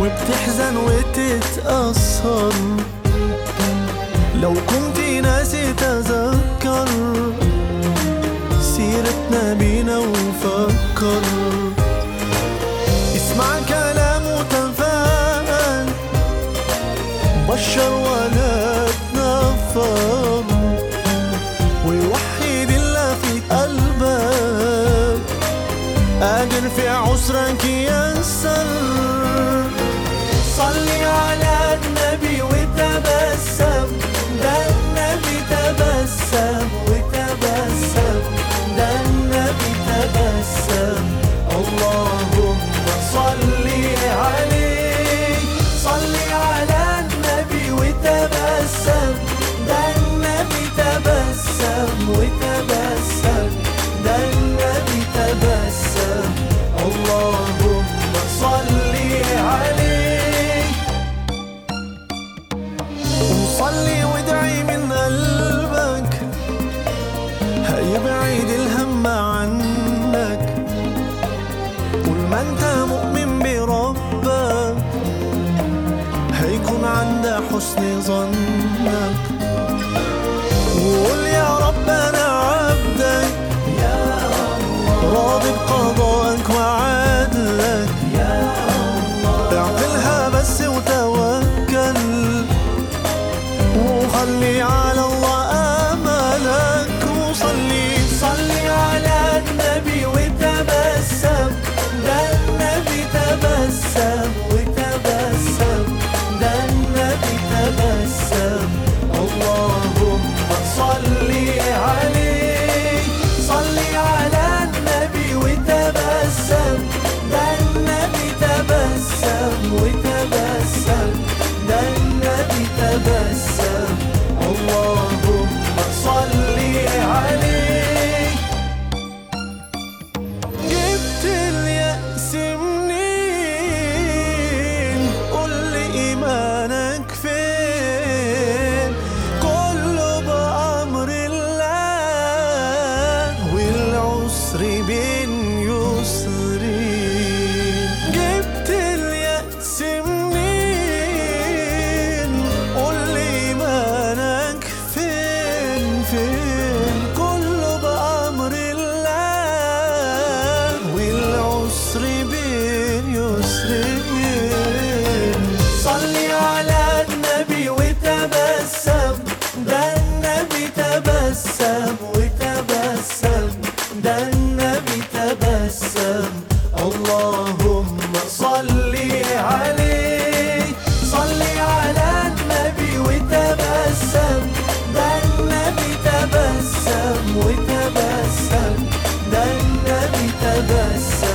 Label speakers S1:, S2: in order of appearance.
S1: وبتحزن وتتأثر لو كنت ناسي تذكر سيرتنا بينا وفكر اسمع كلام وتفاءل بشر ولا تنفر ويوحد الله في قلبك قادر في عسرك يسر صلي على النبي وتبسم ده النبي تبسم وتبسم ده النبي تبسم اللهم صلي عليه صلي على النبي وتبسم ده النبي تبسم وتبسم ده النبي تبسم اللهم صلي عليه وصلي وادعي من قلبك هيبعد الهم عنك طول ما انت مؤمن بربك هيكون عند حسن ظنك وقول يا رب انا عبدك يا الله راضي بقضائك وعدلك يا الله اعقلها بس وتوكل وخلي على الله املك وصلي صلي على النبي وتبسم ده النبي تبسم وتبسم ده النبي تبسم اللهم صلي عليه صلي على النبي وتبسم ده النبي تبسم وتبسم ده النبي تبسم اللهم صلي عليه جبت اليأس منين قول لي إيمانك فين كله بأمر الله والعسر بين يسرين جبت اليأس منين قول لي إيمانك فين فين كله بأمر الله والعسر بين يسرين صلي على النبي وتبسم ده النبي تبسم وتبسم ده النبي تبسم اللهم صلي عليه صلي على النبي وتبسم ده النبي تبسم وتبسم ده النبي تبسم